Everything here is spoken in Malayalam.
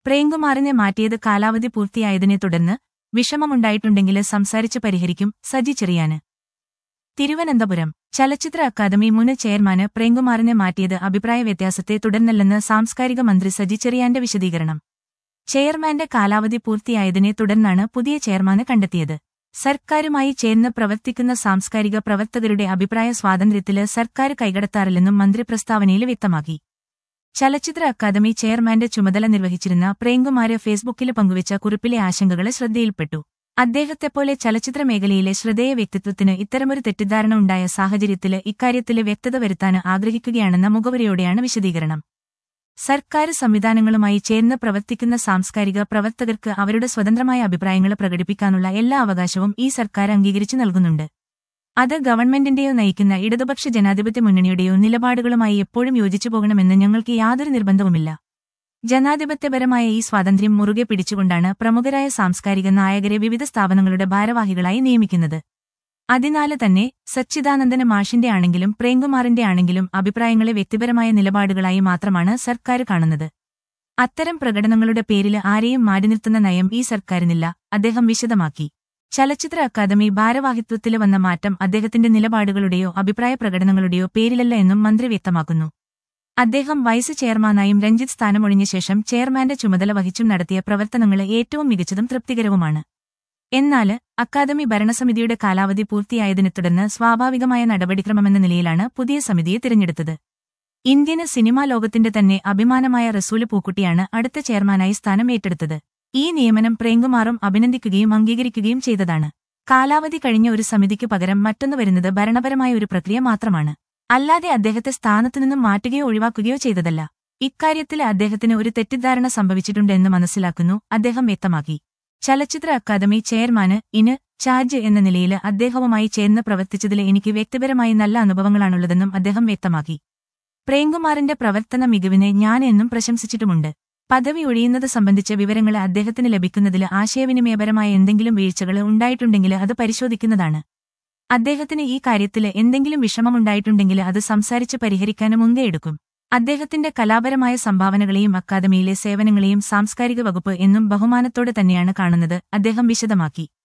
പ്രേംകുമാറിനെ മാറ്റിയത് കാലാവധി പൂർത്തിയായതിനെ തുടർന്ന് വിഷമമുണ്ടായിട്ടുണ്ടെങ്കിൽ സംസാരിച്ച് പരിഹരിക്കും സജി ചെറിയാന് തിരുവനന്തപുരം ചലച്ചിത്ര അക്കാദമി മുൻ ചെയർമാന് പ്രേംകുമാറിനെ മാറ്റിയത് അഭിപ്രായ വ്യത്യാസത്തെ തുടർന്നല്ലെന്ന് സാംസ്കാരിക മന്ത്രി സജി ചെറിയാന്റെ വിശദീകരണം ചെയർമാന്റെ കാലാവധി പൂർത്തിയായതിനെ തുടർന്നാണ് പുതിയ ചെയർമാന് കണ്ടെത്തിയത് സർക്കാരുമായി ചേർന്ന് പ്രവർത്തിക്കുന്ന സാംസ്കാരിക പ്രവർത്തകരുടെ അഭിപ്രായ സ്വാതന്ത്ര്യത്തില് സർക്കാർ കൈകടത്താറില്ലെന്നും മന്ത്രി പ്രസ്താവനയിൽ വ്യക്തമാക്കി ചലച്ചിത്ര അക്കാദമി ചെയർമാന്റെ ചുമതല നിർവഹിച്ചിരുന്ന പ്രേംകുമാര് ഫേസ്ബുക്കിൽ പങ്കുവച്ച കുറിപ്പിലെ ആശങ്കകള് ശ്രദ്ധയിൽപ്പെട്ടു അദ്ദേഹത്തെപ്പോലെ ചലച്ചിത്ര മേഖലയിലെ ശ്രദ്ധേയ വ്യക്തിത്വത്തിന് ഇത്തരമൊരു തെറ്റിദ്ധാരണ ഉണ്ടായ സാഹചര്യത്തില് ഇക്കാര്യത്തില് വ്യക്തത വരുത്താൻ ആഗ്രഹിക്കുകയാണെന്ന മുഖവരിയോടെയാണ് വിശദീകരണം സർക്കാർ സംവിധാനങ്ങളുമായി ചേർന്ന് പ്രവർത്തിക്കുന്ന സാംസ്കാരിക പ്രവർത്തകർക്ക് അവരുടെ സ്വതന്ത്രമായ അഭിപ്രായങ്ങൾ പ്രകടിപ്പിക്കാനുള്ള എല്ലാ അവകാശവും ഈ സർക്കാർ അംഗീകരിച്ചു നൽകുന്നുണ്ട് അത് ഗവൺമെന്റിന്റെയോ നയിക്കുന്ന ഇടതുപക്ഷ ജനാധിപത്യ മുന്നണിയുടെയോ നിലപാടുകളുമായി എപ്പോഴും യോജിച്ചു പോകണമെന്ന് ഞങ്ങൾക്ക് യാതൊരു നിർബന്ധവുമില്ല ജനാധിപത്യപരമായ ഈ സ്വാതന്ത്ര്യം മുറുകെ പിടിച്ചുകൊണ്ടാണ് പ്രമുഖരായ സാംസ്കാരിക നായകരെ വിവിധ സ്ഥാപനങ്ങളുടെ ഭാരവാഹികളായി നിയമിക്കുന്നത് അതിനാല് തന്നെ സച്ചിദാനന്ദന് മാഷിന്റെ ആണെങ്കിലും പ്രേംകുമാറിന്റെ ആണെങ്കിലും അഭിപ്രായങ്ങളെ വ്യക്തിപരമായ നിലപാടുകളായി മാത്രമാണ് സർക്കാർ കാണുന്നത് അത്തരം പ്രകടനങ്ങളുടെ പേരിൽ ആരെയും മാറ്റി നിർത്തുന്ന നയം ഈ സർക്കാരിനില്ല അദ്ദേഹം വിശദമാക്കി ചലച്ചിത്ര അക്കാദമി ഭാരവാഹിത്വത്തിൽ വന്ന മാറ്റം അദ്ദേഹത്തിന്റെ നിലപാടുകളുടെയോ അഭിപ്രായ പ്രകടനങ്ങളുടെയോ പേരിലല്ല എന്നും മന്ത്രി വ്യക്തമാക്കുന്നു അദ്ദേഹം വൈസ് ചെയർമാനായും രഞ്ജിത്ത് സ്ഥാനമൊഴിഞ്ഞ ശേഷം ചെയർമാന്റെ ചുമതല വഹിച്ചും നടത്തിയ പ്രവർത്തനങ്ങൾ ഏറ്റവും മികച്ചതും തൃപ്തികരവുമാണ് എന്നാല് അക്കാദമി ഭരണസമിതിയുടെ കാലാവധി പൂർത്തിയായതിനെ തുടർന്ന് സ്വാഭാവികമായ നടപടിക്രമമെന്ന നിലയിലാണ് പുതിയ സമിതിയെ തിരഞ്ഞെടുത്തത് ഇന്ത്യന് സിനിമാ ലോകത്തിന്റെ തന്നെ അഭിമാനമായ റസൂല് പൂക്കുട്ടിയാണ് അടുത്ത ചെയർമാനായി സ്ഥാനം ഏറ്റെടുത്തത് ഈ നിയമനം പ്രേംകുമാറും അഭിനന്ദിക്കുകയും അംഗീകരിക്കുകയും ചെയ്തതാണ് കാലാവധി കഴിഞ്ഞ ഒരു സമിതിക്ക് പകരം മറ്റൊന്നു വരുന്നത് ഭരണപരമായ ഒരു പ്രക്രിയ മാത്രമാണ് അല്ലാതെ അദ്ദേഹത്തെ സ്ഥാനത്തുനിന്നും മാറ്റുകയോ ഒഴിവാക്കുകയോ ചെയ്തതല്ല ഇക്കാര്യത്തിൽ അദ്ദേഹത്തിന് ഒരു തെറ്റിദ്ധാരണ സംഭവിച്ചിട്ടുണ്ടെന്ന് മനസ്സിലാക്കുന്നു അദ്ദേഹം വ്യക്തമാക്കി ചലച്ചിത്ര അക്കാദമി ചെയർമാന് ഇന് ചാർജ് എന്ന നിലയിൽ അദ്ദേഹവുമായി ചേർന്ന് പ്രവർത്തിച്ചതിൽ എനിക്ക് വ്യക്തിപരമായി നല്ല അനുഭവങ്ങളാണുള്ളതെന്നും അദ്ദേഹം വ്യക്തമാക്കി പ്രേംകുമാറിന്റെ പ്രവർത്തന മികവിനെ ഞാൻ എന്നും പ്രശംസിച്ചിട്ടുമുണ്ട് പദവി ഒഴിയുന്നത് സംബന്ധിച്ച വിവരങ്ങൾ അദ്ദേഹത്തിന് ലഭിക്കുന്നതിൽ ആശയവിനിമയപരമായ എന്തെങ്കിലും വീഴ്ചകൾ ഉണ്ടായിട്ടുണ്ടെങ്കിൽ അത് പരിശോധിക്കുന്നതാണ് അദ്ദേഹത്തിന് ഈ കാര്യത്തിൽ എന്തെങ്കിലും വിഷമമുണ്ടായിട്ടുണ്ടെങ്കിൽ അത് സംസാരിച്ച് പരിഹരിക്കാനും മുൻകൈയെടുക്കും അദ്ദേഹത്തിന്റെ കലാപരമായ സംഭാവനകളെയും അക്കാദമിയിലെ സേവനങ്ങളെയും സാംസ്കാരിക വകുപ്പ് എന്നും ബഹുമാനത്തോടെ തന്നെയാണ് കാണുന്നത് അദ്ദേഹം വിശദമാക്കി